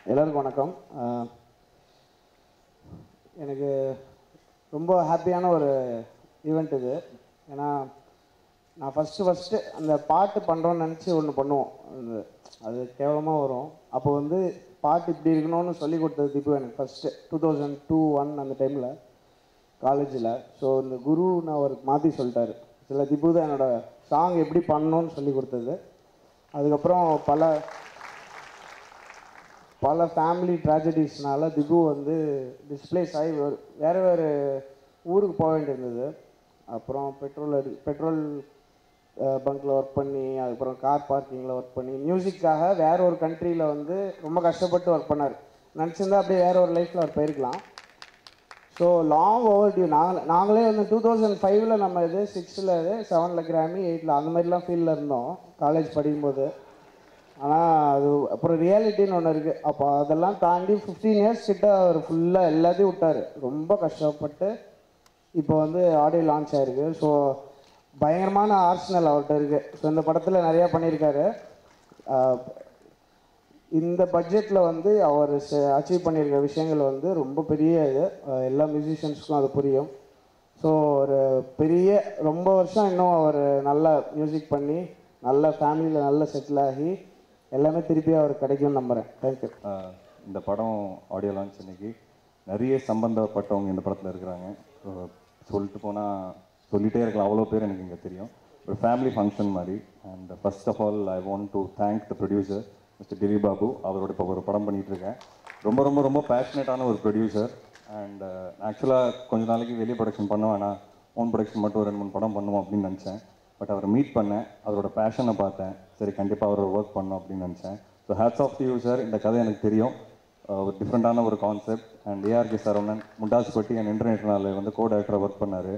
எல்லாருக்கும் வணக்கம் அஹ், எனக்கு ரொம்ப ஹாப்பியான ஒரு ஈவெண்ட் இது ஏன்னா நான் ஃபஸ்ட்டு ஃபஸ்ட்டு அந்த பாட்டு பண்ணுறோன்னு நினச்சி ஒன்று பண்ணுவோம் அது அது கேவலமாக வரும் அப்போ வந்து பாட்டு இப்படி இருக்கணும்னு சொல்லி கொடுத்தது திப்பு எனக்கு first two thousand two one அந்த டைமில் காலேஜில் ஸோ இந்த குரு நான் அவருக்கு மாற்றி சொல்லிட்டாரு சில திப்பு தான் என்னோட சாங் எப்படி பண்ணணும்னு சொல்லி கொடுத்தது அதுக்கப்புறம் பல பல ஃபேமிலி ட்ராஜடிஸ்னால திகு வந்து டிஸ்பிளேஸ் ஆகி வேறு வேறு வேறு ஊருக்கு போக வேண்டியிருந்தது அப்புறம் பெட்ரோல் அடி பெட்ரோல் பங்க்கில் ஒர்க் பண்ணி அதுக்கப்புறம் கார் பார்க்கிங்கில் ஒர்க் பண்ணி மியூசிக்காக வேற ஒரு கண்ட்ரியில் வந்து ரொம்ப கஷ்டப்பட்டு ஒர்க் பண்ணார் நினச்சிருந்தா அப்படியே வேற ஒரு லைஃப்பில் அவர் போயிருக்கலாம் ஸோ லாங் ஓவர் டியூ நாங்கள் நாங்களே வந்து டூ தௌசண்ட் ஃபைவ்ல நம்ம இது சிக்ஸில் இது செவனில் கிராமி எயிட்டில் அந்த மாதிரிலாம் ஃபீல்டில் இருந்தோம் காலேஜ் படிக்கும்போது ஆனால் அது அப்புறம் ரியாலிட்டின்னு ஒன்று இருக்குது அப்போ அதெல்லாம் தாண்டி ஃபிஃப்டீன் இயர்ஸ் கிட்ட அவர் ஃபுல்லாக எல்லாத்தையும் விட்டார் ரொம்ப கஷ்டப்பட்டு இப்போ வந்து ஆடியோ லான்ச் ஆயிருக்கு ஸோ பயங்கரமான ஆர்சனல் அவர்கிட்ட இருக்குது ஸோ இந்த படத்தில் நிறையா பண்ணியிருக்காரு ஆஹ் இந்த பட்ஜெட்டில் வந்து அவர் அச்சீவ் பண்ணியிருக்க விஷயங்கள் வந்து ரொம்ப பெரிய இது அஹ் எல்லா மியூசிஷியன்ஸ்க்கும் அது புரியும் ஸோ ஒரு பெரிய ரொம்ப வருஷம் இன்னும் அவர் நல்ல மியூசிக் பண்ணி நல்ல ஃபேமிலியில் நல்ல செட்டில் ஆகி எல்லாமே திருப்பி அவர் கிடைக்கும்னு நம்புகிறேன் தேங்க்யூ ஆஹ் இந்த படம் ஆடியோ லான்ச் இன்னைக்கு நிறைய சம்பந்தப்பட்டவங்க இந்த படத்தில் இருக்கிறாங்க ஆஹ் சொல்லிட்டு போனால் சொல்லிட்டே இருக்கலாம் அவ்வளோ பேர் எனக்கு இங்கே தெரியும் ஒரு ஃபேமிலி ஃபங்க்ஷன் மாதிரி and first of all I want to thank the producer mister Giri Babu அவரோட இப்போ ஒரு படம் பண்ணிட்டு இருக்கேன் ரொம்ப ரொம்ப ரொம்ப பேஷனேட்டான ஒரு ப்ரொடியூசர் அண்ட் ஆக்சுவலாக கொஞ்ச நாளைக்கு வெளியே ப்ரொடக்ஷன் பண்ண வேணாம் ஓன் ப்ரொடக்ஷன் மட்டும் ஒரு ரெண்டு மூணு படம் பண்ணுவோம் அப்படின்னு நினச்சேன் பட் அவரை மீட் பண்ணேன் அவரோட பேஷனை பார்த்தேன் சரி கண்டிப்பாக அவரோட ஒர்க் பண்ணணும் அப்படின்னு நினச்சேன் so hats off you sir இந்த கதை எனக்கு தெரியும் அஹ் ஒரு டிஃப்ரெண்ட்டான ஒரு concept and ARK Saravanan Mundasupatti and international வந்து கோ டைரக்டராக ஒர்க் பண்ணார்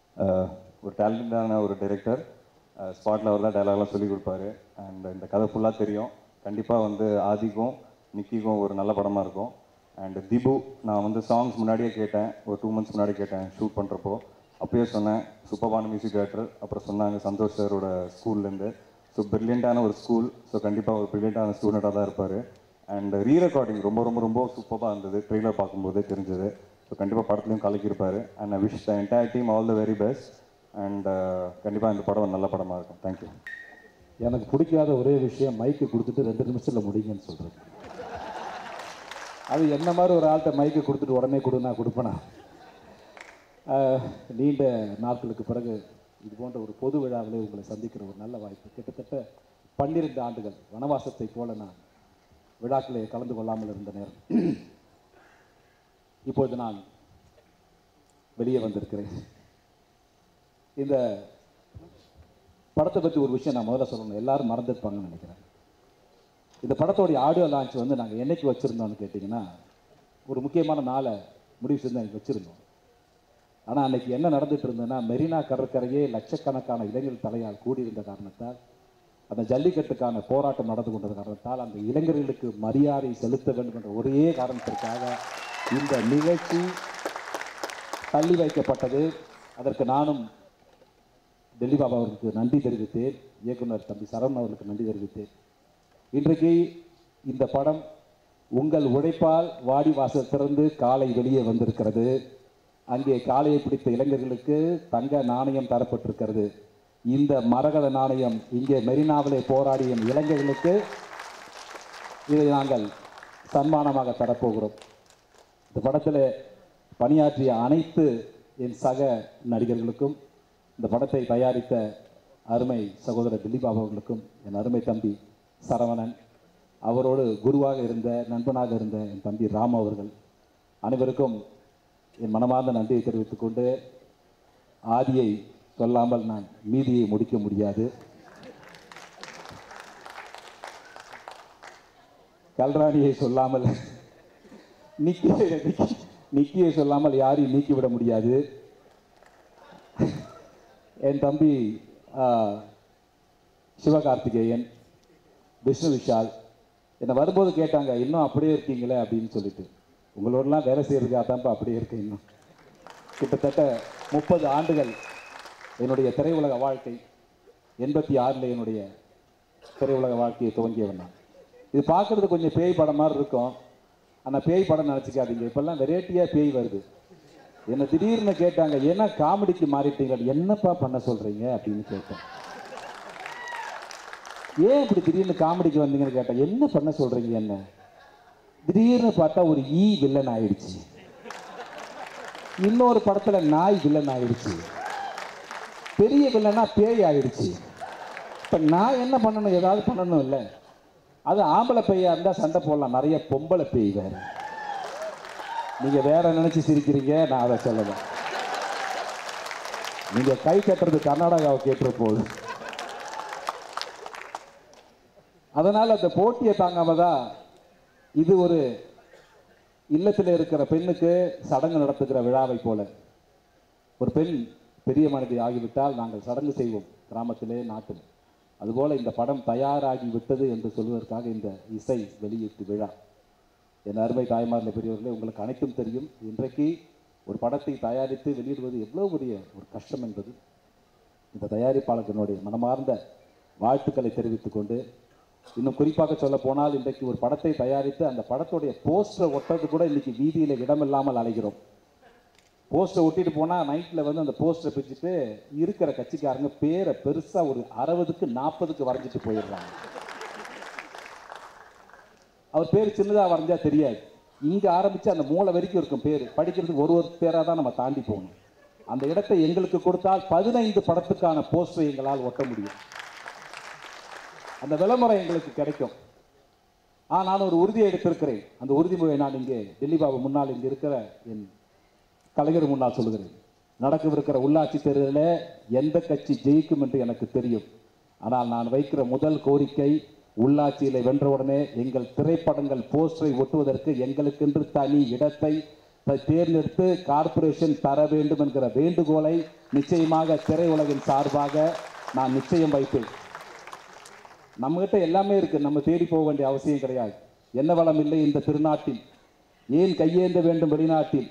ஒரு டேலண்டான ஒரு டைரக்டர் ஸ்பாட்டில் அவர் தான் டைலாக்லாம் சொல்லி கொடுப்பாரு அண்ட் இந்த கதை ஃபுல்லாக தெரியும் கண்டிப்பாக வந்து ஆதிக்கும் நிக்கிக்கும் ஒரு நல்ல படமாக இருக்கும் அண்ட் திபு நான் வந்து சாங்ஸ் முன்னாடியே கேட்டேன் ஒரு டூ மந்த்ஸ் முன்னாடி கேட்டேன் ஷூட் பண்ணுறப்போ அப்பயே சொன்னேன் சூப்பர்பான மியூசிக் டேரக்டர் அப்புறம் சொன்னாங்க சந்தோஷ் சாரோட ஸ்கூல்லேருந்து ஸோ பிரில்லியண்ட்டான ஒரு ஸ்கூல் ஸோ கண்டிப்பாக ஒரு பிரில்லியண்ட்டான ஸ்டூடெண்ட்டாக தான் இருப்பார் அண்ட் ரீ ரெக்கார்டிங் ரொம்ப ரொம்ப ரொம்ப சூப்பராக இருந்தது ட்ரெய்லர் பார்க்கும்போது தெரிஞ்சது ஸோ கண்டிப்பாக படத்துலையும் கலக்கியிருப்பார் and I wish the entire team all the very best and கண்டிப்பாக இந்த படம் ஒரு நல்ல படமாக இருக்கும் தேங்க்யூ எனக்கு பிடிக்காத ஒரே விஷயம் மைக்கு கொடுத்துட்டு ரெண்டு நிமிஷத்தில் முடிங்கன்னு சொல்கிறது அது என்ன மாதிரி ஒரு ஆள்கிட்ட மைக்கு கொடுத்துட்டு உடனே கொடு நான் கொடுப்பேனா ஆஹ், நீண்ட நாட்களுக்கு பிறகு இது போன்ற ஒரு பொது விழாவிலே உங்களை சந்திக்கிற ஒரு நல்ல வாய்ப்பு கிட்டத்தட்ட பன்னிரண்டு ஆண்டுகள் வனவாசத்தை போல நான் விழாக்களை கலந்து கொள்ளாமல் இருந்த நேரம் இப்பொழுது நான் வெளியே வந்திருக்கிறேன் இந்த படத்தை பற்றி ஒரு விஷயம் நான் முதல்ல சொல்லணும் எல்லாரும் மறந்துருப்பாங்கன்னு நினைக்கிறேன் இந்த படத்தோடைய ஆடியோ லான்ச் வந்து நாங்கள் என்னைக்கு வச்சுருந்தோம்னு கேட்டிங்கன்னா ஒரு முக்கியமான நாளை முடிவு செஞ்சு அன்றைக்கி வச்சுருந்தோம் ஆனால் அன்னைக்கு என்ன நடந்துட்டு இருந்ததுன்னா மெரினா கடற்கரையே லட்சக்கணக்கான இளைஞர் தலையால் கூடியிருந்த காரணத்தால் அந்த ஜல்லிக்கட்டுக்கான போராட்டம் நடந்து கொண்டது காரணத்தால் அந்த இளைஞர்களுக்கு மரியாதை செலுத்த வேண்டும் என்ற ஒரே காரணத்திற்காக இந்த நிகழ்ச்சி தள்ளி வைக்கப்பட்டது அதற்கு நானும் டெல்லி பாபா அவர்களுக்கு நன்றி தெரிவித்தேன் இயக்குனர் தம்பி சரவணன் அவர்களுக்கு நன்றி தெரிவித்தேன் இன்றைக்கு இந்த படம் உங்கள் உழைப்பால் வாடி வாசல் திறந்து காலை வெளியே வந்திருக்கிறது அங்கே காலையை பிடித்த இளைஞர்களுக்கு தங்க நாணயம் தரப்பட்டிருக்கிறது இந்த மரகத நாணயம் இங்கே மெரினாவிலே போராடிய இளைஞர்களுக்கு இதை நாங்கள் சன்மானமாக தரப்போகிறோம் இந்த படத்தில் பணியாற்றிய அனைத்து என் சக நடிகர்களுக்கும் இந்த படத்தை தயாரித்த அருமை சகோதரர் திலீப் பாபு அவர்களுக்கும் என் அருமை தம்பி சரவணன் அவரோடு குருவாக இருந்த நண்பனாக இருந்த என் தம்பி ராம் அவர்கள் அனைவருக்கும் என் மனமார்ந்த நன்றியை தெரிவித்துக் கொண்டு ஆதியை சொல்லாமல் நான் மீதியை முடிக்க முடியாது கல்ராணியை சொல்லாமல் நிக்கி நிக்கி- நிக்கியை சொல்லாமல் யாரையும் நீக்கிவிட முடியாது என் தம்பி ஆ, சிவகார்த்திகேயன் விஷ்ணு விஷால் என்னை வரும்போது கேட்டாங்க இன்னும் அப்படியே இருக்கீங்களே அப்படின்னு சொல்லிட்டு உங்களோடலாம் வேலை செய்கிறதுக்காக தான்ப்பா அப்படியே இருக்கேன் இன்னும் கிட்டத்தட்ட முப்பது ஆண்டுகள் என்னுடைய திரையுலக வாழ்க்கை எண்பத்தி ஆறில் என்னுடைய திரையுலக வாழ்க்கையை துவங்கியவன் நான் இது பார்க்குறது கொஞ்சம் பேய் படம் மாதிரி இருக்கும் ஆனால் பேய் படம் நினச்சிக்காதீங்க இப்போல்லாம் வெரைட்டியாக பேய் வருது என்ன திடீர்னு கேட்டாங்க என்ன காமெடிக்கு மாறிட்டீங்க என்னப்பா பண்ண சொல்கிறீங்க அப்படின்னு கேட்டேன் ஏன் இப்படி திடீர்னு காமெடிக்கு வந்தீங்கன்னு கேட்டேன் என்ன பண்ண சொல்கிறீங்க என்ன திடீர்னு பார்த்தா ஒரு ஈ வில்லன் ஆயிடுச்சு இன்னொரு படத்தில் நாய் வில்லன் ஆயிடுச்சு பெரிய வில்லனா பேய் ஆயிடுச்சு இப்போ நான் என்ன பண்ணணும் ஏதாவது பண்ணணும் இல்லை அது ஆம்பளை பேயா இருந்தால் சண்டை போடலாம் நிறைய பொம்பளை பேய் வேற நீங்கள் வேற நினச்சி சிரிக்கிறீங்க நான் அதை சொல்லலை நீங்கள் கை கட்டுறது கர்நாடகாவை கேட்டுற போகுது அதனால் அந்த போட்டியை தாங்காம தான் இது ஒரு இல்லத்தில் இருக்கிற பெண்ணுக்கு சடங்கு நடத்துகிற விழாவை போல ஒரு பெண் பெரிய மனிதி ஆகிவிட்டால் நாங்கள் சடங்கு செய்வோம் கிராமத்திலே நாட்டில் அதுபோல இந்த படம் தயாராகி விட்டது என்று சொல்வதற்காக இந்த இசை வெளியீட்டு விழா என் அருமை தாய்மார்ந்த பெரியவர்களே உங்களுக்கு அனைத்தும் தெரியும் இன்றைக்கு ஒரு படத்தை தயாரித்து வெளியிடுவது எவ்வளோ பெரிய ஒரு கஷ்டம் என்பது இந்த தயாரிப்பாளர்களுடைய மனமார்ந்த வாழ்த்துக்களை தெரிவித்துக் கொண்டு இன்னும் குறிப்பாக சொல்ல போனால் இன்றைக்கு ஒரு படத்தை தயாரித்து அந்த படத்துடைய போஸ்டரை ஒட்டுறது கூட இன்னைக்கு வீதியில் இடமில்லாமல் அலைகிறோம் போஸ்டரை ஒட்டிட்டு போனால் நைட்டில் வந்து அந்த போஸ்டரை பிரிச்சுட்டு இருக்கிற கட்சிக்காரங்க பேரை பெருசாக ஒரு அறுபதுக்கு நாற்பதுக்கு வரைஞ்சிட்டு போயிடுறாங்க அவர் பேர் சின்னதாக வரைஞ்சா தெரியாது இங்கே ஆரம்பித்து அந்த மூளை வரைக்கும் இருக்கும் பேர் படிக்கிறதுக்கு ஒரு ஒரு பேராக தான் நம்ம தாண்டி போகணும் அந்த இடத்தை எங்களுக்கு கொடுத்தால் பதினைந்து படத்துக்கான போஸ்டரை எங்களால் ஒட்ட முடியும் அந்த விளம்பரம் எங்களுக்கு கிடைக்கும் ஆ நான் ஒரு உறுதியை எடுத்திருக்கிறேன் அந்த உறுதிமொழியை நான் இங்கே டெல்லி பாபு முன்னால் இங்கே இருக்கிற என் கலைஞர் முன்னால் சொல்லுகிறேன் நடக்கவிருக்கிற உள்ளாட்சி தேர்தலில் எந்த கட்சி ஜெயிக்கும் என்று எனக்கு தெரியும் ஆனால் நான் வைக்கிற முதல் கோரிக்கை உள்ளாட்சியில் வென்றவுடனே எங்கள் திரைப்படங்கள் போஸ்டரை ஒட்டுவதற்கு எங்களுக்கென்று தனி இடத்தை த- தேர்ந்தெடுத்து கார்ப்பரேஷன் தர வேண்டும் என்கிற வேண்டுகோளை நிச்சயமாக திரையுலகின் சார்பாக நான் நிச்சயம் வைப்பேன் நம்மகிட்ட எல்லாமே இருக்கு நம்ம தேடி போக வேண்டிய அவசியம் கிடையாது என்ன வளம் இல்லை இந்த திருநாட்டில் ஏன் கையேந்த வேண்டும் வெளிநாட்டில்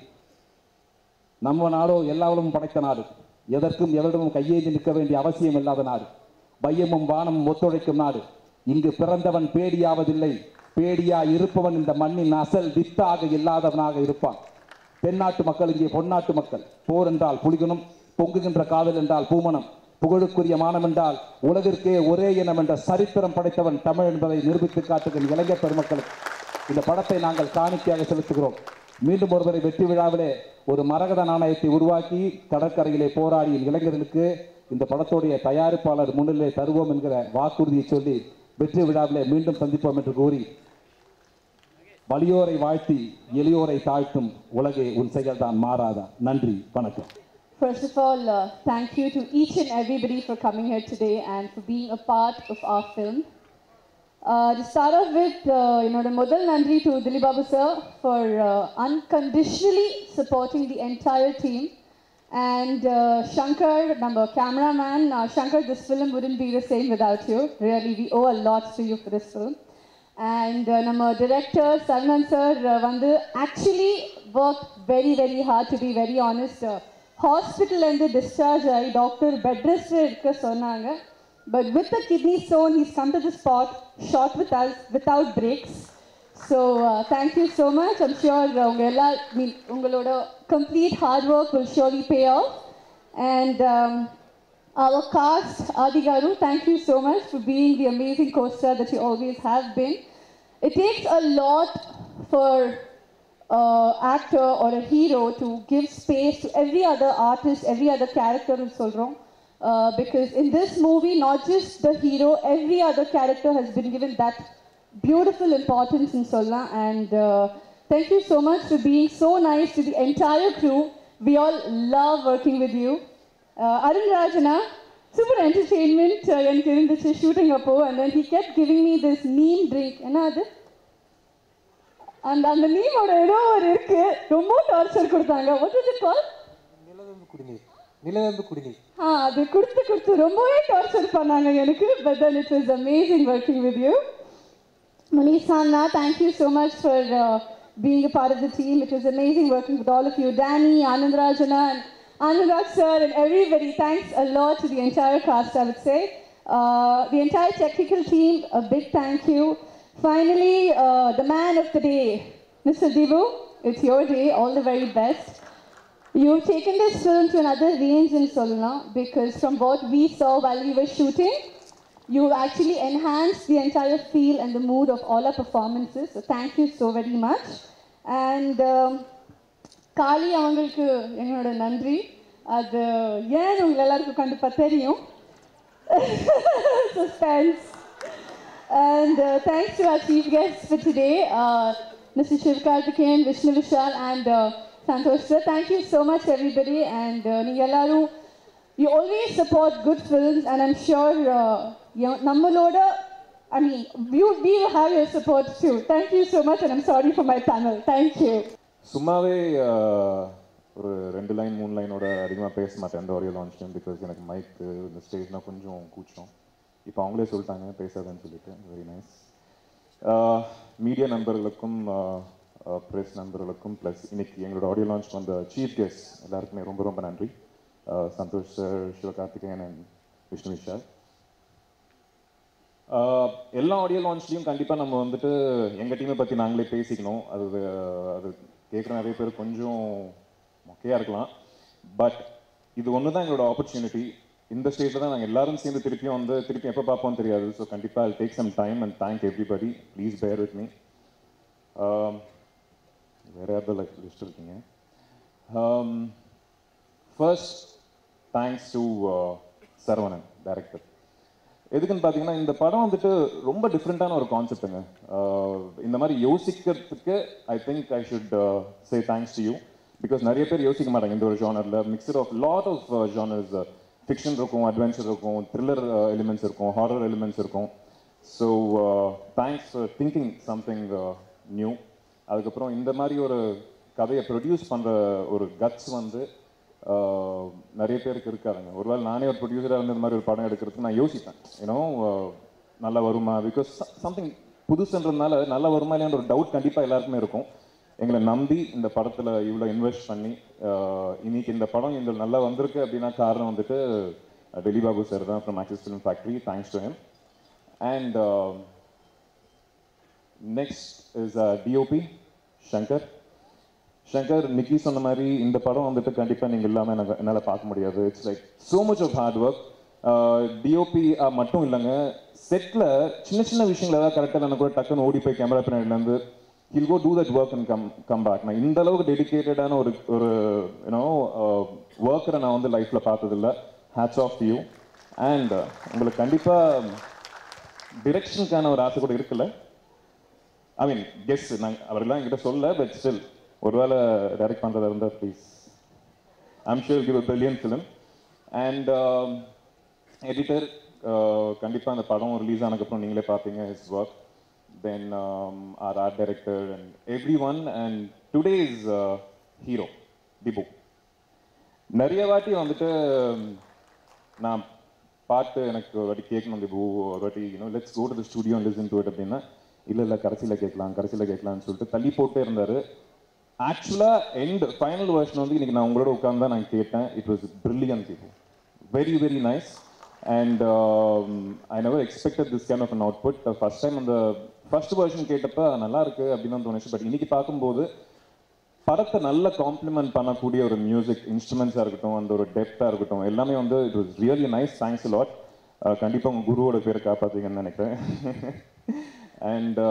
நம்ம நாடோ எல்லா வளமும் படைத்த நாடு எதற்கும் எவரிடமும் கையேந்தி நிற்க வேண்டிய அவசியம் இல்லாத நாடு பையமும் வானமும் ஒத்துழைக்கும் நாடு இங்கு பிறந்தவன் பேடியாவதில்லை பேடியா இருப்பவன் இந்த மண்ணின் அசல் வித்தாக இல்லாதவனாக இருப்பான் தென்னாட்டு மக்கள் இங்கே பொன்னாட்டு மக்கள் போர் என்றால் புலிகுணம் பொங்குகின்ற காதல் என்றால் பூமணம் புகழுக்குரிய மானம் என்றால் உலகிற்கே ஒரே இனம் என்ற சரித்திரம் படைத்தவன் தமிழ் என்பதை நிரூபித்து காட்டுகிற இளைஞர் பெருமக்களுக்கு இந்த படத்தை நாங்கள் காணிக்கையாக செலுத்துகிறோம் மீண்டும் ஒருவரை வெற்றி விழாவிலே ஒரு மரகத நாணயத்தை உருவாக்கி கடற்கரையிலே போராடிய இளைஞர்களுக்கு இந்த படத்துடைய தயாரிப்பாளர் முன்னிலை தருவோம் என்கிற வாக்குறுதியை சொல்லி வெற்றி விழாவிலே மீண்டும் சந்திப்போம் என்று கூறி வலியோரை வாழ்த்தி எளியோரை தாழ்த்தும் உலகே உன் செயல்தான் மாறாதா நன்றி வணக்கம் First of all, uh, thank you to each and everybody for coming here today and for being a part of our film. Uh, to start off with, uh, you know, the Modal Nandri to Dilip Babu sir for uh, unconditionally supporting the entire team. And uh, Shankar, number cameraman, uh, Shankar, this film wouldn't be the same without you. Really, we owe a lot to you for this film. And uh, நம்ம director Salman sir uh, வந்து actually worked very very hard to be very honest. Uh, hospital இருந்து discharge ஆகி doctor bed rest இருக்க சொன்னாங்க but with a kidney stone he's come to the spot shoot with us without breaks so thank you so much I'm sure உங்க எல்லா mean உங்களோட complete hard work will surely pay off and our cast, Adi Garu, thank you so much for being the amazing co-star that you always have been. It takes a lot for uh, actor or a hero to give space to every other artist, every other character in Solrong. Uh, because in this movie, not just the hero, every other character has been given that beautiful importance in Solla. And uh, thank you so much for being so nice to the entire crew. We all love working with you. Uh, Arun Rajana, super entertainment uh, எனக்கு இருந்துச்சு shooting அப்போ and then he kept giving me this neem drink என்ன அது அந்த அந்த நீமோட ஏதோ ஒரு இருக்கு ரொம்ப டார்ச்சர் கொடுத்தாங்க வாட் இஸ் இட் கால் நிலவேம்பு குடிநீர் நிலவேம்பு குடிநீர் ஆ அது கொடுத்து கொடுத்து ரொம்பவே டார்ச்சர் பண்ணாங்க எனக்கு but then it was amazing working with you Manish Sanna, thank you so much for uh, being a part of the team. It was amazing working with all of you. Danny, Anand Rajana, and Anurag sir, and everybody. Thanks a lot to the entire cast, I would say. Uh, the entire technical team, a big thank you. Finally, uh, the man of the day, Mr. Dibu, it's your day. All the very best. You've taken this film to another range in Solna because from what we saw while we were shooting, you've actually enhanced the entire feel and the mood of all our performances. So thank you so very much. And um, Kali அவங்களுக்கு எங்களோட நன்றி அது ஏன் உங்களை எல்லாருக்கும் கண்டிப்பாக தெரியும் suspense. And uh, thanks to our chief guests for today, uh, Mr. Shiv Karthikeyan, Vishnu Vishal, and uh, Santosh sir. Thank you so much, everybody. And uh, நீங்க எல்லாரும் you always support good films, and I'm sure uh, you நம்மளோட I mean, we, we will have your support too. Thank you so much, and I'm sorry for my panel. Thank you. சும்மாவே ஆஹ், ஒரு ரெண்டு line மூணு லைனோட அதிகமாக பேச மாட்டேன் எந்த audio லான்ச்லையும் because எனக்கு மைக்கு இந்த ஸ்டேஜ்லாம் கொஞ்சம் கூச்சம் இப்போ அவங்களே சொல்லிட்டாங்க பேசாதன்னு சொல்லிட்டு வெரி நைஸ் மீடியா நண்பர்களுக்கும் ப்ரெஸ் நண்பர்களுக்கும் ப்ளஸ் இன்னைக்கு எங்களோட ஆடியோ லான்ச் வந்த சீஃப் கெஸ்ட் எல்லாருக்குமே ரொம்ப ரொம்ப நன்றி ஆஹ், சந்தோஷ் சார் சிவகார்த்திகேயன் அண்ட் விஷ்ணு விஷால் ஆஹ் எல்லா ஆடியோ லான்ச்லையும் கண்டிப்பாக நம்ம வந்துட்டு எங்கள் டீமை பற்றி நாங்களே பேசிக்கணும் அது வே- அது கேட்குற நிறைய பேர் கொஞ்சம் மொக்கையாக இருக்கலாம் பட் இது ஒன்று தான் எங்களோட ஆப்பர்ச்சுனிட்டி இந்த ஸ்டேஜில் தான் நாங்கள் எல்லாரும் சேர்ந்து திருப்பியும் வந்து திருப்பி எப்போ பார்ப்போம் தெரியாது ஸோ கண்டிப்பாக take some time and thank everybody please bear with me வேறு யாராவது லைக் லிஸ்ட் இருக்கீங்க first thanks to Saravanan director எதுக்குன்னு பார்த்தீங்கன்னா இந்த படம் வந்துட்டு ரொம்ப டிஃப்ரெண்ட்டான ஒரு கான்செப்ட்டுங்க இந்த மாதிரி யோசிக்கிறதுக்கு I think I should say thanks to you because நிறைய பேர் யோசிக்க மாட்டாங்க இந்த ஒரு ஜானரில் mixture of lot of genres fiction இருக்கும் அட்வென்ச்சர் இருக்கும் த்ரில்லர் எலிமெண்ட்ஸ் இருக்கும் ஹாரர் எலிமெண்ட்ஸ் இருக்கும் so thanks for thinking something new அதுக்கப்புறம் இந்த மாதிரி ஒரு கதையை ப்ரொடியூஸ் பண்ணுற ஒரு கட்ஸ் வந்து ஆஹ், நிறைய பேருக்கு இருக்காதுங்க ஒருவேளை நானே ஒரு ப்ரொடியூசராக இருந்து இந்த மாதிரி ஒரு படம் எடுக்கிறதுக்கு நான் யோசிப்பேன் ஏன்னோ நல்லா வருமா பிகாஸ் சம்திங் புதுசுன்றதுனால நல்லா வருமா இல்லையான்ற ஒரு டவுட் கண்டிப்பாக எல்லாருக்குமே இருக்கும் எங்களை நம்பி இந்த படத்தில் இவ்வளோ இன்வெஸ்ட் பண்ணி ஆஹ், இன்னைக்கு இந்த படம் எங்களுக்கு நல்லா வந்திருக்கு அப்படின்னா காரணம் வந்துட்டு டெல்லி பாபு சார் தான் from Axis film factory thanks to him and next is DOP Shankar Shankar Nikki சொன்ன மாதிரி இந்த படம் வந்துட்டு கண்டிப்பாக நீங்கள் இல்லாமல் எனக்கு என்னால் பார்க்க முடியாது it's like so much of hard work DOP மட்டும் இல்லைங்க செட்டில் சின்ன சின்ன விஷயங்கள் ஏதாவது கரெக்டாக நான் கூட டக்குன்னு ஓடி போய் கேமரா பின்னாடிலேருந்து he'll go to that work and come come back நான் இந்த அளவுக்கு டெடிக்கேட்டடான ஒரு ஒரு யூனோ ஒர்க்கரை நான் வந்து லைஃப்பில் பார்த்ததில்ல ஹேட்ஸ் ஆஃப் யூ அண்ட் உங்களுக்கு கண்டிப்பாக டிரெக்ஷனுக்கான ஒரு ஆசை கூட இருக்குல்ல ஐ மீன் கெஸ் நாங்கள் அவரெல்லாம் என்கிட்ட சொல்ல பட் ஸ்டில் ஒருவேளை டைரக்ட் பண்ணுறதா இருந்தால் please I'm sure give brilliant film and editor கண்டிப்பாக அந்த படம் ரிலீஸ் ஆனதுக்கப்புறம் நீங்களே பார்ப்பீங்க is work then our art director and every one and today is hero Dhibu நிறைய வாட்டி வந்துட்டு நான் பாட்டு எனக்கு ஒரு வாட்டி கேட்கணும் திபு ஒரு வாட்டி you know let's go to the studio listen to it அப்படின்னா இல்லை இல்லை கடைசியில் கேட்கலாம் கடைசியில் கேட்கலாம்னு சொல்லிட்டு தள்ளி போட்டே இருந்தார் ஆக்சுவலாக எண்ட் ஃபைனல் வெர்ஷன் வந்து இன்னைக்கு நான் உங்களோட உட்காந்து தான் நான் கேட்டேன் it was brilliant Dhibu very very nice and I never expected this kind of an output first time அந்த ஃபர்ஸ்ட் வெர்ஷன் கேட்டப்ப நல்லா இருக்கு அப்படின்னு தான் தோணுச்சு பட் இன்னைக்கு பார்க்கும்போது படத்தை நல்ல காம்ப்ளிமெண்ட் பண்ணக்கூடிய ஒரு மியூசிக் இன்ஸ்ட்ருமெண்ட்ஸாக இருக்கட்டும் அந்த ஒரு டெப்த்தாக இருக்கட்டும் எல்லாமே வந்து it was really nice thanks lot கண்டிப்பாக உங்கள் குருவோட பேரை காப்பாற்றீங்கன்னு நினைக்கிறேன் அண்ட்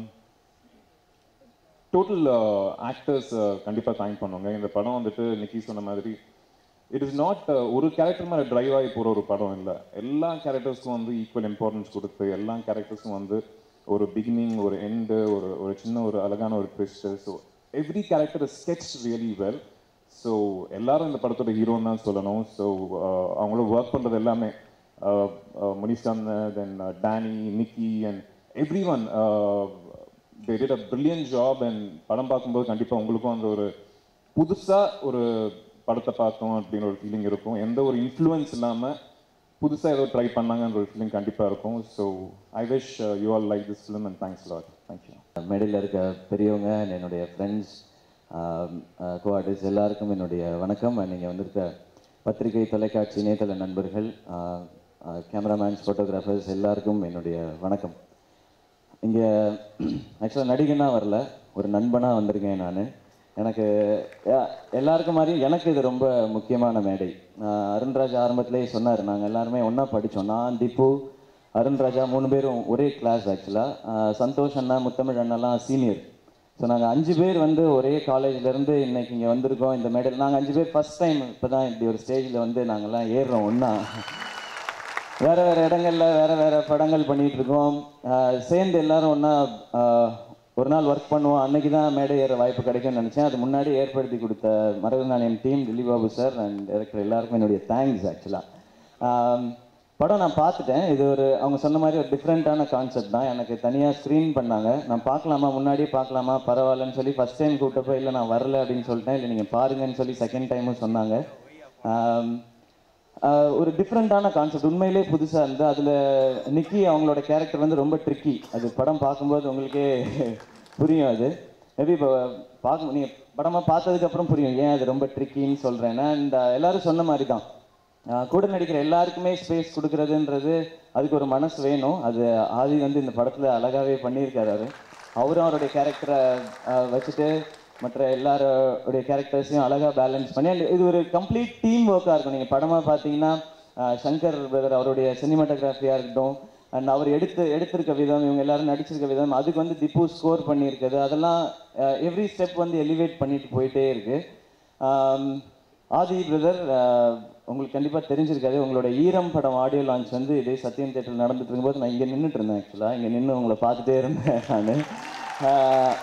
டோட்டல் ஆக்டர்ஸ் கண்டிப்பாக தேங்க் பண்ணுவாங்க இந்த படம் வந்துட்டு நிக்கி சொன்ன மாதிரி இட் இஸ் நாட் ஒரு கேரக்டர் மேலே ட்ரைவ் ஆகி போகிற ஒரு படம் இல்லை எல்லா கேரக்டர்ஸ்க்கும் வந்து ஈக்குவல் இம்பார்ட்டன்ஸ் கொடுத்து எல்லா கேரக்டர்ஸும் வந்து ஒரு பிகினிங் ஒரு எண்டு ஒரு ஒரு சின்ன ஒரு அழகான ஒரு twist so every character sketch really well so எல்லாரும் இந்த படத்தோட ஹீரோன்னு தான் சொல்லணும் ஸோ அவங்களோட ஒர்க் பண்ணுறது எல்லாமே Munishkanth then Danny Nikki and every one they did a brilliant job and படம் பார்க்கும்போது கண்டிப்பாக உங்களுக்கும் அந்த ஒரு புதுசாக ஒரு படத்தை பார்த்தோம் அப்படின்னு ஒரு ஃபீலிங் இருக்கும் எந்த ஒரு இன்ஃப்ளூயன்ஸ் இல்லாமல் புதுசாக ஏதோ ட்ரை பண்ணாங்கன்ற ஒரு ஃபீலிங் கண்டிப்பாக இருக்கும் so I wish you all like this film and thanks lot thank you மேடையில் இருக்க பெரியவங்க and என்னுடைய ஃப்ரெண்ட்ஸ் கோஆர்டிஸ்ட் எல்லாருக்கும் என்னுடைய வணக்கம் நீங்கள் வந்திருக்க பத்திரிகை தொலைக்காட்சி இணையதள நண்பர்கள் கேமராமேன்ஸ் ஃபோட்டோகிராஃபர்ஸ் எல்லாருக்கும் என்னுடைய வணக்கம் இங்கே ஆக்சுவலாக நடிகனா வரல ஒரு நண்பனாக வந்திருக்கேன் நான் எனக்கு யா- எல்லாருக்கும் மாதிரி எனக்கு இது ரொம்ப முக்கியமான மேடை ஆஹ் அருண்ராஜ் ஆரம்பத்திலேயே சொன்னார் நாங்கள் எல்லாருமே ஒன்றா படித்தோம் நான் திப்பு அருண்ராஜா மூணு பேரும் ஒரே கிளாஸ் ஆக்சுவலாக சந்தோஷ் அண்ணா முத்தமிழ் அண்ணாலாம் சீனியர் ஸோ நாங்கள் அஞ்சு பேர் வந்து ஒரே காலேஜ்லேருந்து இன்னைக்கு இங்கே வந்திருக்கோம் இந்த மேடையில் நாங்கள் அஞ்சு பேர் ஃபஸ்ட் டைம் இப்போ தான் இப்படி ஒரு ஸ்டேஜில் வந்து நாங்கள்லாம் ஏறுறோம் ஒன்றா வேற வேற இடங்கள்ல வேற வேற படங்கள் பண்ணிட்டு இருக்கோம் ஆஹ் சேர்ந்து எல்லாரும் ஒன்றா ஒரு நாள் ஒர்க் பண்ணுவோம் அன்னைக்கு தான் மேடை ஏற வாய்ப்பு கிடைக்கும்னு நினச்சேன் அது முன்னாடி ஏற்படுத்தி கொடுத்த Maragatha Naanayam team Dileep Babu sir and director எல்லாருக்கும் என்னுடைய தேங்க்ஸ் ஆக்சுவலாக படம் நான் பார்த்துட்டேன் இது ஒரு அவங்க சொன்ன மாதிரி ஒரு டிஃப்ரெண்ட்டான கான்செப்ட் தான் எனக்கு தனியாக ஸ்க்ரீன் பண்ணாங்க நான் பார்க்கலாமா முன்னாடியே பார்க்கலாமா பரவாயில்லன்னு சொல்லி ஃபஸ்ட் டைம் கூப்பிட்டப்போ இல்லை நான் வரல அப்படின்னு சொல்லிட்டேன் இல்லை நீங்கள் பாருங்கன்னு சொல்லி செகண்ட் டைமும் சொன்னாங்க ஆம், ஆஹ் ஒரு டிஃப்ரெண்ட்டான கான்செப்ட் உண்மையிலே புதுசாக இருந்து அதில் நிக்கி அவங்களோட கேரக்டர் வந்து ரொம்ப ட்ரிக்கி அது படம் பார்க்கும்போது உங்களுக்கே புரியும் அது மேபி இப்போ பார்க்க நீங்கள் படமாக பார்த்ததுக்கப்புறம் புரியும் ஏன் அது ரொம்ப ட்ரிக்கின்னு சொல்கிறேன்னா இந்த எல்லாரும் சொன்ன மாதிரி தான் ஆஹ் கூட நடிக்கிற எல்லாருக்குமே ஸ்பேஸ் கொடுக்கறதுன்றது அதுக்கு ஒரு மனசு வேணும் அது ஆதி வந்து இந்த படத்தில் அழகாகவே பண்ணியிருக்காரு அவரு அவரும் அவருடைய கேரக்டரை வச்சுட்டு மற்ற எல்லாரோடைய கேரக்டர்ஸையும் அழகாக பேலன்ஸ் பண்ணி and இது ஒரு கம்ப்ளீட் டீம் ஒர்க்காக இருக்கும் நீங்கள் படமாக பார்த்தீங்கன்னா ஆஹ் சங்கர் பிரதர் அவருடைய சினிமாட்டோகிராஃபியாக இருக்கட்டும் அண்ட் அவர் எடுத்து எடுத்திருக்க விதம் இவங்க எல்லாரும் நடிச்சிருக்க விதம் அதுக்கு வந்து திப்பு ஸ்கோர் பண்ணியிருக்கிறது அதெல்லாம் எவ்ரி ஸ்டெப் வந்து எலிவேட் பண்ணிட்டு போயிட்டே இருக்கு ஆம், ஆதி பிரதர் உங்களுக்கு கண்டிப்பாக தெரிஞ்சிருக்காது உங்களோட ஈரம் படம் ஆடியோ லான்ச் வந்து இதே சத்யம் தேட்டரில் நடந்துட்டு இருக்கும்போது நான் இங்கே நின்றுட்டு இருந்தேன் ஆக்சுவலாக இங்கே நின்று உங்களை பார்த்துட்டே இருந்தேன் நான்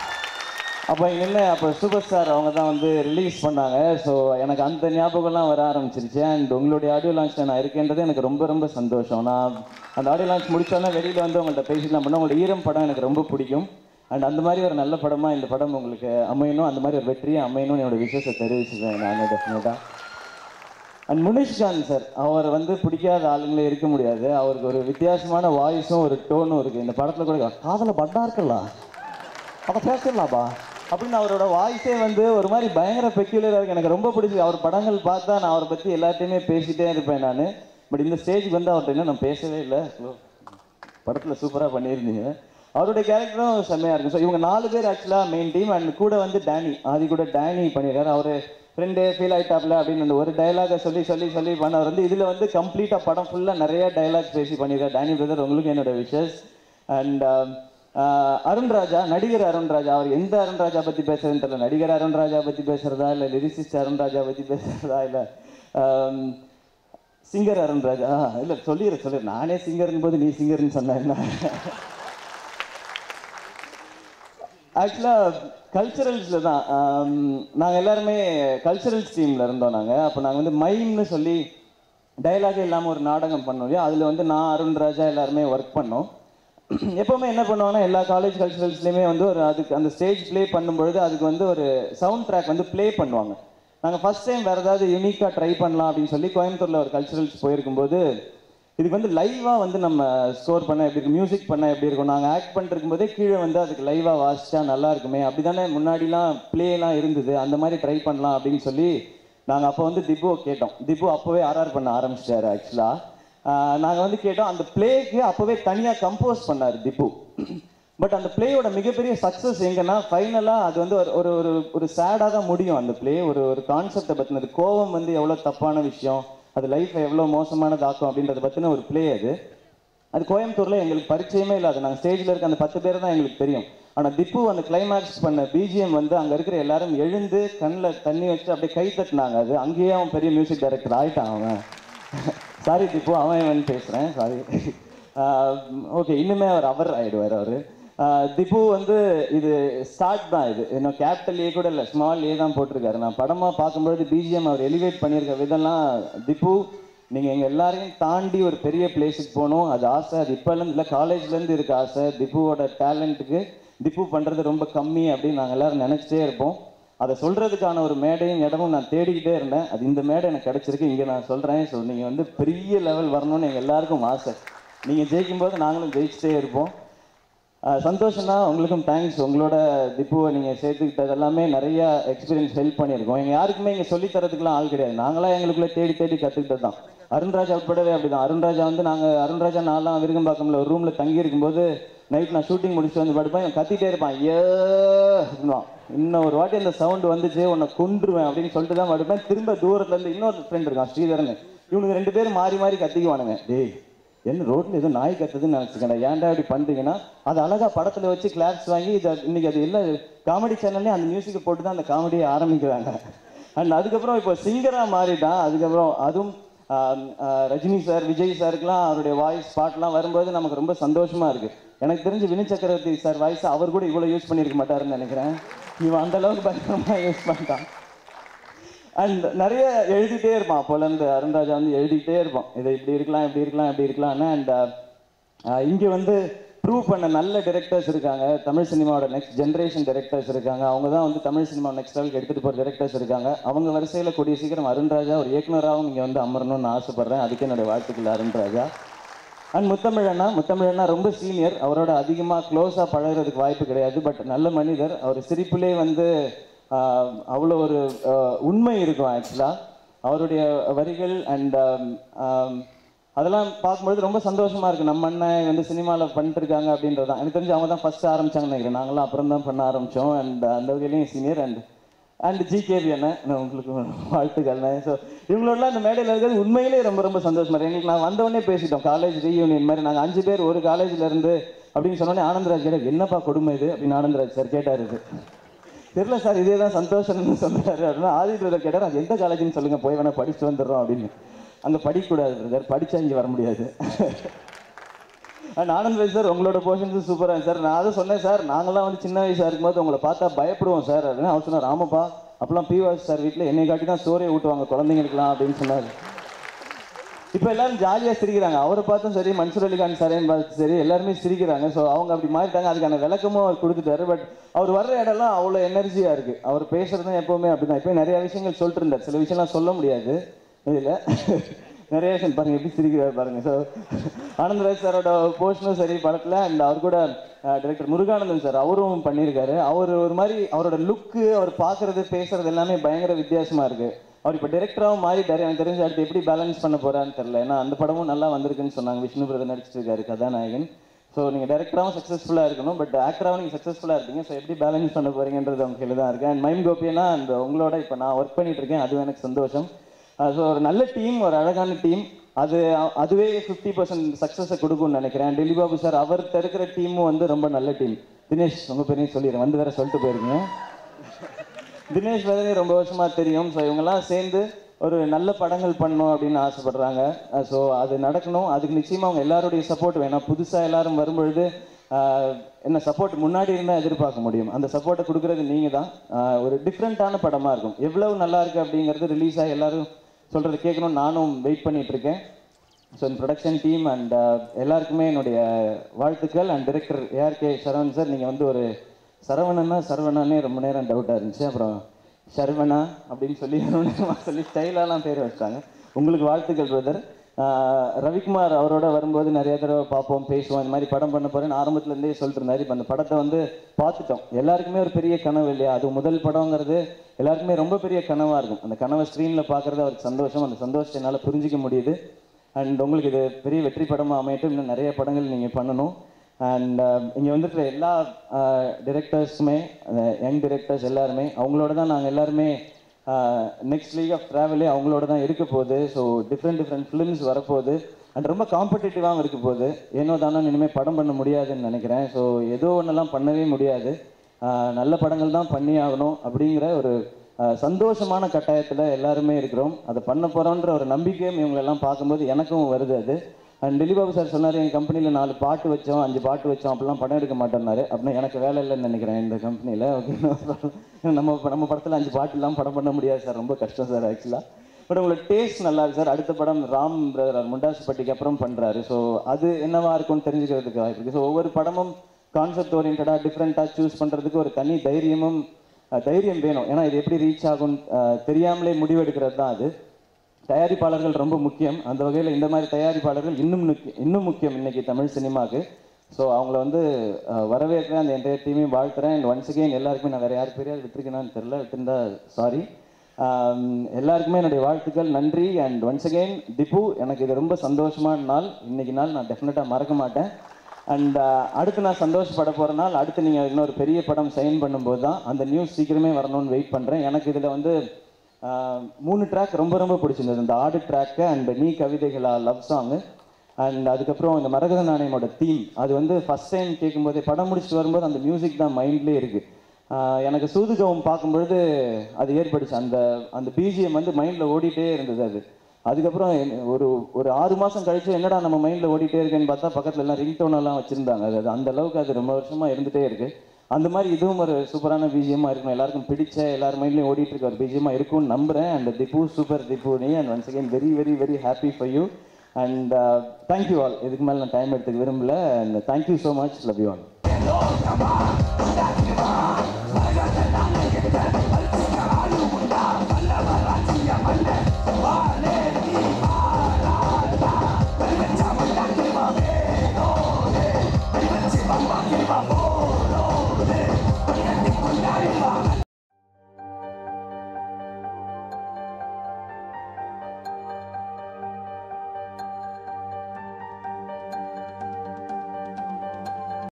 அப்போ இங்கே நின்று அப்போ சூப்பர் ஸ்டார் அவங்க தான் வந்து ரிலீஸ் பண்ணாங்க ஸோ எனக்கு அந்த ஞாபகம்லாம் வர ஆரம்பிச்சிருச்சு அண்ட் உங்களுடைய ஆடியோ லான்ச்சில் நான் இருக்கேன்றது எனக்கு ரொம்ப ரொம்ப சந்தோஷம் நான் அந்த ஆடியோ லான்ச் முடிச்சோன்னே வெளியில் வந்து உங்கள்கிட்ட பேசிக்கலாம் பண்ண உங்களோட ஈரம் படம் எனக்கு ரொம்ப பிடிக்கும் அண்ட் அந்த மாதிரி ஒரு நல்ல படமாக இந்த படம் உங்களுக்கு அமையணும் அந்த மாதிரி ஒரு வெற்றியை அமையணும்னு என்னோட விஷயத்தை தெரிவிச்சுக்கிறேன் நான் டெஃபினட்டாக அண்ட் முனிஷ்காந்த் சார் அவர் வந்து பிடிக்காத ஆளுங்களே இருக்க முடியாது அவருக்கு ஒரு வித்தியாசமான வாய்ஸும் ஒரு டோனும் இருக்குது இந்த படத்தில் கூட காதல பட்டா இருக்கலாம் அதை பேசிடலாப்பா அப்படின்னு அவரோட வாய்ஸே வந்து ஒரு மாதிரி பயங்கர பெக்யூலராக இருக்கு எனக்கு ரொம்ப பிடிச்சது அவர் படங்கள் பார்த்தா நான் அவரை பற்றி எல்லாத்தையுமே பேசிட்டே இருப்பேன் நான் பட் இந்த ஸ்டேஜுக்கு வந்து அவர்கிட்ட இன்னும் நான் பேசவே இல்லை படத்தில் சூப்பராக பண்ணியிருந்தீங்க அவருடைய கேரக்டரும் செம்மையாக இருக்கும் ஸோ இவங்க நாலு பேர் ஆக்சுவலாக மெயின் டீம் அண்ட் கூட வந்து டேனி ஆதி கூட டேனி பண்ணியிருக்காரு அவர் ஃப்ரெண்டு ஃபீல் ஆயிட்டாப்ல அப்படின்னு அந்த ஒரு டைலாகை சொல்லி சொல்லி சொல்லி பண்ணவர் வந்து இதில் வந்து கம்ப்ளீட்டாக படம் ஃபுல்லாக நிறைய டைலாக்ஸ் பேசி பண்ணியிருக்காரு டேனி பிரதர் உங்களுக்கு என்னோட விஷஸ் அண்ட் அருண்ராஜா நடிகர் அருண்ராஜா அவர் எந்த அருண்ராஜா பற்றி பேசுறதுன்னு தெரியல நடிகர் அருண்ராஜா பற்றி பேசுறதா இல்லை லிரிசிஸ்ட் அருண்ராஜா பற்றி பேசுறதா இல்லை சிங்கர் அருண்ராஜா இல்லை சொல்லிடுற சொல்லிடு நானே சிங்கர்னு போது நீ சிங்கர்னு சொன்ன என்ன ஆக்சுவலாக கல்ச்சரல்ஸில் தான் நாங்கள் எல்லாருமே கல்ச்சரல்ஸ் டீமில் இருந்தோம் நாங்கள் அப்போ நாங்கள் வந்து மைம்னு சொல்லி டைலாகே இல்லாமல் ஒரு நாடகம் பண்ணோம் இல்லையா அதில் வந்து நான் அருண் ராஜா எல்லாருமே ஒர்க் பண்ணோம் எப்போவுமே என்ன பண்ணுவாங்கன்னா எல்லா காலேஜ் கல்ச்சுரல்ஸ்லேயுமே வந்து ஒரு அதுக்கு அந்த ஸ்டேஜ் ப்ளே பண்ணும்பொழுது அதுக்கு வந்து ஒரு சவுண்ட் ட்ராக் வந்து ப்ளே பண்ணுவாங்க நாங்கள் ஃபஸ்ட் டைம் வேறு ஏதாவது யூனிக்காக ட்ரை பண்ணலாம் அப்படின்னு சொல்லி கோயம்புத்தூரில் ஒரு கல்ச்சுரல்ஸ் போயிருக்கும்போது இதுக்கு வந்து லைவாக வந்து நம்ம ஸ்கோர் பண்ண எப்படி இருக்கும் மியூசிக் பண்ண எப்படி இருக்கும் நாங்கள் ஆக்ட் பண்ணிருக்கும் போதே கீழே வந்து அதுக்கு லைவாக வாசிச்சா நல்லா இருக்குமே அப்படி தானே முன்னாடிலாம் ப்ளேலாம் இருந்தது அந்த மாதிரி ட்ரை பண்ணலாம் அப்படின்னு சொல்லி நாங்கள் அப்போ வந்து திப்புவை கேட்டோம் திப்பு அப்போவே ஆர்ஆர் பண்ண ஆரம்பிச்சிட்டாரு ஆக்சுவலாக நாங்கள் வந்து கேட்டோம் அந்த ப்ளேக்கு அப்போவே தனியாக கம்போஸ் பண்ணார் திப்பு பட் அந்த பிளேயோட மிகப்பெரிய சக்ஸஸ் எங்கன்னா ஃபைனலாக அது வந்து ஒரு ஒரு ஒரு ஒரு சேடாக தான் முடியும் அந்த பிளே ஒரு ஒரு கான்செப்டை பற்றினது கோவம் வந்து எவ்வளோ தப்பான விஷயம் அது லைஃப்பை எவ்வளோ மோசமானதாக்கும் அப்படின்றத பற்றின ஒரு பிளே அது அது கோயம்புத்தூரில் எங்களுக்கு பரிச்சயமே இல்லை அது நாங்கள் ஸ்டேஜில் இருக்க அந்த பத்து பேர் தான் எங்களுக்கு தெரியும் ஆனால் திப்பு அந்த கிளைமேக்ஸ் பண்ண பிஜிஎம் வந்து அங்கே இருக்கிற எல்லாரும் எழுந்து கண்ணில் தண்ணி வச்சு அப்படியே கை தட்டினாங்க அது அங்கேயே அவன் பெரிய மியூசிக் டைரக்டர் ஆயிட்டான் அவன் சாரி திப்பு அவன் இவன் பேசுகிறேன் சாரி ஓகே இன்னுமே அவர் அவர் ஆயிடுவார் அவர் திப்பு வந்து இது ஸ்டார்ட் தான் இது இன்னும் கேபிட்டல் ஏ கூட இல்லை ஸ்மால் ஏ தான் போட்டிருக்காரு நான் படமாக பார்க்கும்பொழுது பிஜிஎம் அவர் எலிவேட் பண்ணியிருக்க விதம்லாம் திப்பு நீங்கள் எங்கள் எல்லாரையும் தாண்டி ஒரு பெரிய பிளேஸுக்கு போகணும் அது ஆசை அது இப்போலேருந்து இல்லை காலேஜ்லேருந்து இருக்க ஆசை திப்புவோட டேலண்ட்டுக்கு திப்பு பண்ணுறது ரொம்ப கம்மி அப்படின்னு நாங்கள் எல்லாரும் நினச்சிட்டே இருப்போம் அதை சொல்கிறதுக்கான ஒரு மேடையும் இடமும் நான் தேடிக்கிட்டே இருந்தேன் அது இந்த மேடை எனக்கு கிடச்சிருக்கு இங்கே நான் சொல்கிறேன் ஸோ நீங்கள் வந்து பெரிய லெவல் வரணும்னு எங்கள் எல்லாருக்கும் ஆசை நீங்கள் ஜெயிக்கும் போது நாங்களும் ஜெயிச்சிட்டே இருப்போம் சந்தோஷம் தான் உங்களுக்கும் தேங்க்ஸ் உங்களோட திப்புவை நீங்கள் சேர்த்துக்கிட்டது எல்லாமே நிறைய எக்ஸ்பீரியன்ஸ் ஹெல்ப் பண்ணியிருக்கோம் எங்கள் யாருக்குமே இங்கே சொல்லித் தரதுக்குலாம் ஆள் கிடையாது நாங்களாம் எங்களுக்குள்ளே தேடி தேடி கற்றுக்கிட்டது தான் அருண்ராஜா உட்படவே அப்படி தான் அருண்ராஜா வந்து நாங்கள் அருண்ராஜா நான்லாம் விருகம்பாக்கம்ல ஒரு ரூமில் தங்கி இருக்கும்போது நைட் நான் ஷூட்டிங் முடிச்சுட்டு வந்து படுப்பேன் இவன் கத்திட்டே இருப்பான் ஐயோ அப்படின்னுவான். இன்னும் ஒரு வாட்டி அந்த சவுண்ட் வந்துச்சு உன்னை கொன்றுவேன் அப்படின்னு சொல்லிட்டு தான் படுப்பேன் திரும்ப தூரத்துல இருந்து இன்னொரு ஃப்ரெண்ட் இருக்கான் ஸ்ரீதரன் இவனுக்கு ரெண்டு பேரும் மாறி மாறி கத்திக்குவானுங்க டேய் என்ன ரோட்ல ஏதோ நாய் கத்துதுன்னு நினச்சிக்கேன் ஏன்டா இப்படி பண்றீங்கன்னா அது அழகா படத்துல வச்சு கிளாப்ஸ் வாங்கி இதை இன்னைக்கு அது எல்லா காமெடி சேனல்லே அந்த மியூசிக்கை போட்டு தான் அந்த காமெடியை ஆரம்பிக்கிறாங்க அண்ட் அதுக்கப்புறம் இப்போ சிங்கரா மாறிட்டான் அதுக்கப்புறம் அதுவும் ஆம், ஆ, ரஜினி சார் விஜய் சாருக்குலாம் அவருடைய வாய்ஸ் பாட்டெலாம் வரும்போது நமக்கு ரொம்ப சந்தோஷமா இருக்கு எனக்கு தெரிஞ்சு வினய் சக்கரவர்த்தி சார் வாய்ஸ் அவர் கூட இவ்வளோ யூஸ் பண்ணியிருக்க மாட்டாருன்னு நினைக்கிறேன் இவன் அந்த அளவுக்கு பயங்கரமா யூஸ் பண்ணிட்டான் அண்ட் நிறைய எழுதிட்டே இருப்பான் அப்போலேருந்து அருண்ராஜா வந்து எழுதிட்டே இருப்பான் இதை இப்படி இருக்கலாம் இப்படி இருக்கலாம் இப்படி இருக்கலாம்னு அண்ட் இங்கே வந்து ப்ரூவ் பண்ண நல்ல டிரெக்டர்ஸ் இருக்காங்க தமிழ் சினிமாவோட நெக்ஸ்ட் ஜென்ரேஷன் டிரெக்டர்ஸ் இருக்காங்க அவங்க தான் வந்து தமிழ் சினிமா நெக்ஸ்ட் லெவலுக்கு எடுத்துகிட்டு போகிற டிரெக்டர்ஸ் இருக்காங்க அவங்க வரிசையில் கூடிய சீக்கிரம் அருண்ராஜா ஒரு இயக்குனராகவும் இங்கே வந்து அமரணும்னு ஆசைப்பட்றேன் அதுக்கு என்னுடைய வாழ்த்துக்கள் அருண்ராஜா அண்ட் முத்தமிழண்ணா முத்தமிழண்ணா ரொம்ப சீனியர் அவரோட அதிகமாக க்ளோஸாக பழகுறதுக்கு வாய்ப்பு கிடையாது பட் நல்ல மனிதர் அவர் சிரிப்பிலே வந்து ஆஹ், அவ்வளோ ஒரு ஆஹ், உண்மை இருக்கும் ஆக்சுவலாக அவருடைய வரிகள் அண்ட் அதெல்லாம் பார்க்கும்பொழுது ரொம்ப சந்தோஷமா இருக்கு நம்ம அண்ணன் வந்து சினிமாவில் பண்ணிட்டு இருக்காங்க அப்படின்றதான் எனக்கு தெரிஞ்சு அவங்க தான் ஃபர்ஸ்ட் ஆரம்பிச்சாங்கன்னு நினைக்கிறேன் நாங்களாம் அப்புறம் தான் பண்ண ஆரம்பித்தோம் அண்ட் அந்த வகையிலையும் சீனியர் அண்ட் அண்ட் ஜிகேவி அண்ணன் நான் உங்களுக்கு வாழ்த்துக்கள் ஸோ இவங்களோடலாம் இந்த மேடையில் இருக்கிறது உண்மையிலேயே ரொம்ப ரொம்ப சந்தோஷமா இருக்கு எங்களுக்கு நான் வந்தவொடனே பேசிட்டோம் காலேஜ் ரீயூனியன் மாதிரி நாங்கள் அஞ்சு பேர் ஒரு காலேஜ்ல இருந்து அப்படின்னு சொன்னோடனே ஆனந்தராஜ் கேட்டார் என்னப்பா கொடுமை இது அப்படின்னு ஆனந்தராஜ் சார் கேட்டார் இது தெரியல சார் இதே தான் சந்தோஷம்னு சொல்றாரு அப்படின்னா ஆதி பிரதர் கேட்டார் அது எந்த காலேஜ்னு சொல்லுங்க போய் வேணா படிச்சுட்டு வந்துடுறோம் அப்படின்னு அங்கே படிக்கக்கூடாது பிரதர் படிச்சா இங்கே வர முடியாது அண்ட் ஆனந்த் சார் உங்களோட போர்ஷன்ஸ் சூப்பராக சார் நான் அதை சொன்னேன் சார் நாங்களாம் வந்து சின்ன வயசாக இருக்கும்போது உங்களை பார்த்தா பயப்படுவோம் சார் அப்படின்னு அவர் சொன்னார் ஆமாப்பா அப்பெல்லாம் பிவாஸ் சார் வீட்டில் என்னை காட்டி தான் சோறையை ஊட்டுவாங்க குழந்தைங்களுக்குலாம் அப்படின்னு சொன்னார் இப்போ எல்லாரும் ஜாலியாக சிரிக்கிறாங்க அவரை பார்த்தும் சரி மன்சூர் அலிகான் சாரையும் பார்த்து சரி எல்லாருமே சிரிக்கிறாங்க ஸோ அவங்க அப்படி மாறிட்டாங்க அதுக்கான விளக்கமும் அவர் கொடுத்துட்டாரு பட் அவர் வர்ற இடம்லாம் அவ்வளோ எனர்ஜியாக இருக்குது அவர் பேசுறதும் எப்போவுமே அப்படி தான் இப்போ நிறைய விஷயங்கள் சொல்லிட்டு இருந்தார் சில விஷயம்லாம் சொல்ல முடியாது இதில் நிறைய விஷயம் பாருங்க எப்படி சிரிக்கிறார் பாருங்க ஸோ ஆனந்தராஜ் சாரோட போர்ஷனும் சரி படத்தில் அண்ட் அவர் கூட டைரக்டர் முருகானந்தன் சார் அவரும் பண்ணியிருக்காரு அவர் ஒரு மாதிரி அவரோட லுக்கு அவர் பார்க்கறது பேசுறது எல்லாமே பயங்கர வித்தியாசமா இருக்கு அவர் இப்போ டேரக்டராகவும் மாறிட்டாரு எனக்கு தெரிஞ்சு அடுத்து எப்படி பேலன்ஸ் பண்ண போறான்னு தெரியல ஏன்னா அந்த படமும் நல்லா வந்திருக்குன்னு சொன்னாங்க விஷ்ணு பிரதர் நடிச்சிட்டு இருக்காரு கதாநாயகன் ஸோ நீங்கள் டேரக்டராகவும் சக்ஸஸ்ஃபுல்லாக இருக்கணும் பட் ஆக்டராகவும் நீங்கள் சக்ஸஸ்ஃபுல்லாக இருக்கீங்க ஸோ எப்படி பேலன்ஸ் பண்ண போறீங்கன்றது உங்க கையில் தான் இருக்கு அண்ட் மைம் கோபியனா அந்த உங்களோட இப்போ நான் ஒர்க் பண்ணிட்டு இருக்கேன் அதுவும் எனக்கு சந்தோஷம் ஸோ ஒரு நல்ல டீம் ஒரு அழகான டீம் அது அதுவே ஃபிஃப்டி பர்சன்ட் சக்ஸஸை கொடுக்கும்னு நினைக்கிறேன் டெல்லி பாபு சார் அவர்கிட்ட இருக்கிற டீமும் வந்து ரொம்ப நல்ல டீம் தினேஷ் உங்கள் பேரையும் சொல்லிடுறேன் வந்து வேற சொல்லிட்டு போயிருக்கீங்க தினேஷ் வேதனை ரொம்ப வருஷமா தெரியும் ஸோ இவங்கெல்லாம் சேர்ந்து ஒரு நல்ல படங்கள் பண்ணணும் அப்படின்னு ஆசைப்படுறாங்க ஸோ அது நடக்கணும் அதுக்கு நிச்சயமா அவங்க எல்லாருடைய சப்போர்ட் வேணும் புதுசாக எல்லாரும் வரும்பொழுது ஆஹ், என்ன சப்போர்ட் முன்னாடி இருந்தால் எதிர்பார்க்க முடியும் அந்த சப்போர்ட்டை கொடுக்கறது நீங்கள் தான் ஆஹ், ஒரு டிஃப்ரெண்ட்டான படமாக இருக்கும் எவ்வளவு நல்லா இருக்கு அப்படிங்கிறது ரிலீஸ் ஆகி எல்லாரும் சொல்கிறத கேட்கணும்னு நானும் வெயிட் பண்ணிட்டு இருக்கேன் ஸோ இந்த ப்ரொடக்ஷன் டீம் அண்ட் எல்லாருக்குமே என்னுடைய வாழ்த்துக்கள் and director ARK Saravanan sir நீங்கள் வந்து ஒரு சரவணன்னா சரவணானே ரொம்ப நேரம் டவுட்டாக இருந்துச்சு அப்புறம் சரவணா அப்படின்னு சொல்லி சொல்லி ஸ்டைலாலாம் பேர் வச்சிட்டாங்க உங்களுக்கு வாழ்த்துக்கள் பிரதர் ரவிக்குமார் அவரோட வரும்போது நிறைய தடவை பார்ப்போம் பேசுவோம் இந்த மாதிரி படம் பண்ண போறேன்னு ஆரம்பத்துல இருந்தே சொல்லிட்டு இருந்தாரு இப்போ அந்த படத்தை வந்து பார்த்துட்டோம் எல்லாருக்குமே ஒரு பெரிய கனவு இல்லையா அது முதல் படங்கிறது எல்லாருக்குமே ரொம்ப பெரிய கனவா இருக்கும் அந்த கனவை ஸ்க்ரீனில் பார்க்கறது அவருக்கு சந்தோஷம் அந்த சந்தோஷத்தை என்னால் புரிஞ்சிக்க முடியுது அண்ட் உங்களுக்கு இது பெரிய வெற்றி படமாக அமையட்டும் இன்னும் நிறைய படங்கள் நீங்கள் பண்ணணும் அண்ட் இங்கே வந்துருக்கிற எல்லா டிரெக்டர்ஸுமே யங் டிரெக்டர்ஸ் எல்லாருமே அவங்களோட தான் நாங்கள் எல்லாருமே நெக்ஸ்ட் லீக் ஆஃப் ட்ராவலே அவங்களோட தான் இருக்க போகுது ஸோ டிஃப்ரெண்ட் டிஃப்ரெண்ட் ஃபிலிம்ஸ் வரப்போகுது அண்ட் ரொம்ப காம்படிட்டிவாகவும் இருக்க போகுது ஏனோ தானோ இனிமேல் படம் பண்ண முடியாதுன்னு நினைக்கிறேன் ஸோ ஏதோ ஒன்றெல்லாம் பண்ணவே முடியாது ஆஹ் நல்ல படங்கள் தான் பண்ணி ஆகணும் அப்படிங்கிற ஒரு ஆஹ் சந்தோஷமான கட்டாயத்தில் எல்லாருமே இருக்கிறோம் அதை பண்ண போகிறோன்ற ஒரு நம்பிக்கையும் இவங்களெல்லாம் பார்க்கும்போது எனக்கும் வருது அது அண்ட் டெலிபாபு சார் சொன்னார் எங்கள் கம்பெனியில் நாலு பாட்டு வச்சோம் அஞ்சு பாட்டு வச்சோம் அப்படிலாம் படம் எடுக்க மாட்டேன்னாரு அப்படின்னா எனக்கு வேலை இல்லைன்னு நினைக்கிறேன் இந்த கம்பெனியில் ஓகே நம்ம நம்ம படத்தில் அஞ்சு பாட்டு இல்லாமல் படம் பண்ண முடியாது சார் ரொம்ப கஷ்டம் சார் ஆக்சுவலாக பட் உங்களுக்கு டேஸ்ட் நல்லா இருக்கு சார் அடுத்த படம் ராம் பிரதர் முண்டாசுப்பட்டிக்கு அப்புறம் பண்ணுறாரு ஸோ அது என்னவா இருக்கும்னு தெரிஞ்சுக்கிறதுக்கு வாய்ப்பு இருக்குது ஸோ ஒவ்வொரு படமும் கான்செப்ட் ஓரியன்டாக டிஃப்ரெண்ட்டாக சூஸ் பண்ணுறதுக்கு ஒரு தனி தைரியமும் அஹ், தைரியம் வேணும் ஏன்னா இது எப்படி ரீச் ஆகும் அஹ், தெரியாமலே முடிவெடுக்கிறது தான் அது தயாரிப்பாளர்கள் ரொம்ப முக்கியம் அந்த வகையில் இந்த மாதிரி தயாரிப்பாளர்கள் இன்னும் முக்கிய- இன்னும் முக்கியம் இன்னைக்கு தமிழ் சினிமாவுக்கு ஸோ அவங்கள வந்து அஹ், வரவேற்கிறேன் அந்த என்டையர் டீமையும் வாழ்த்துறேன் அண்ட் ஒன்ஸ் அகெயின் எல்லாருக்குமே நான் வேறு யார் பேரையாவது விட்டுருக்கேனான்னு தெரில விட்டுருந்தா சாரி எல்லாருக்குமே என்னுடைய வாழ்த்துக்கள் நன்றி அண்ட் ஒன்ஸ் அகெயின் திப்பு எனக்கு இது ரொம்ப சந்தோஷமான நாள் இன்னைக்கு நாள் நான் டெஃபினட்டாக மறக்க மாட்டேன் அண்ட் அடுத்து நான் சந்தோஷப்பட போகிற நாள் அடுத்து நீங்கள் இன்னொரு பெரிய படம் சைன் பண்ணும்போது தான் அந்த நியூஸ் சீக்கிரமே வரணும்னு வெயிட் பண்ணுறேன் எனக்கு இதில் வந்து ஆஹ், மூணு ட்ராக் ரொம்ப ரொம்ப பிடிச்சிருந்தது இந்த ஆடு ட்ராக்கு அண்ட் நீ கவிதைகளா லவ் சாங்கு அண்ட் அதுக்கப்புறம் இந்த மரகத நாணயமோட தீம் அது வந்து ஃபஸ்ட் டைம் கேட்கும்போதே படம் முடிச்சுட்டு வரும்போது அந்த மியூசிக் தான் மைண்ட்லேயே இருக்குது எனக்கு சூதுகவும் பார்க்கும்பொழுது அது ஏற்பட்டுச்சு அந்த அந்த பிஜிஎம் வந்து மைண்டில் ஓடிட்டே இருந்தது அது அதுக்கப்புறம் என்ன- ஒரு ஒரு ஆறு மாதம் கழிச்சு என்னடா நம்ம மைண்டில் ஓடிட்டே இருக்கேன்னு பார்த்தா பக்கத்துல எல்லாம் ரிங்டோன் எல்லாம் வச்சுருந்தாங்க அது அந்த அளவுக்கு அது ரொம்ப வருஷமாக இருந்துகிட்டே இருக்குது அந்த மாதிரி இதுவும் ஒரு சூப்பரான பிஜிஎம்மாக இருக்கும் எல்லாருக்கும் பிடிச்ச எல்லார் மைண்ட்லையும் ஓடிட்டு இருக்க ஒரு பிஜிஎம்மாக இருக்கும்னு நம்புகிறேன் அண்ட் திப்பு சூப்பர் திப்பு நீ and once again very very very happy for you and thank you all இதுக்கு மேலே நான் டைம் எடுத்துக்க விரும்பல and thank you so much love you all Bamba,